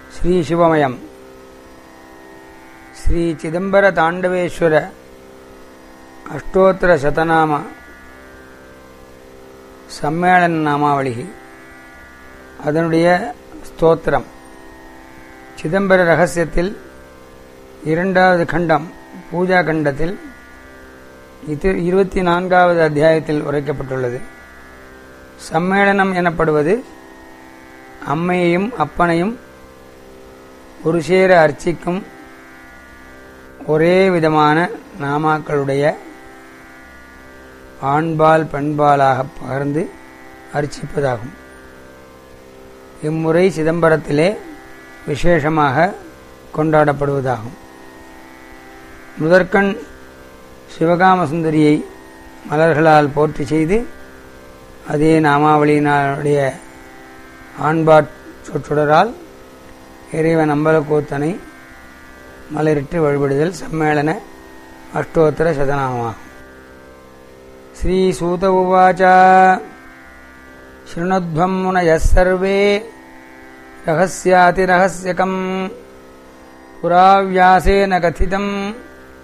ஸ்ரீ சிவமயம் ஸ்ரீ சிதம்பர தாண்டவேஸ்வர அஷ்டோத்திர சதநாம சம்மேளன நாமாவளி அதனுடைய ஸ்தோத்திரம் சிதம்பர ரகசியத்தில் இரண்டாவது கண்டம் பூஜா கண்டத்தில் இது இருபத்தி நான்காவது அத்தியாயத்தில் உரைக்கப்பட்டுள்ளது சம்மேளனம் எனப்படுவது அம்மையையும் அப்பனையும் ஒரு சேர அர்ச்சிக்கும் ஒரே விதமான நாமாக்களுடைய ஆண்பால் பெண்பாலாக பகர்ந்து அர்ச்சிப்பதாகும் இம்முறை சிதம்பரத்திலே விசேஷமாக கொண்டாடப்படுவதாகும் முதற்கண் சிவகாம சுந்தரியை மலர்களால் போற்றி செய்து அதே நாமாவளியினுடைய ஆண்பாட் சொற்றொடரால் இறைவன் அம்பலக்கூத்தனை மலரிட்டு வழிபடுதல் சம்மேளன அஷ்டோத்தர சதநாமமாகும் ஸ்ரீ சூத உவாச்ச शृणुध्वं मुनयः सर्वे रहस्यातिरहस्यकम् पुरा व्यासेन कथितम्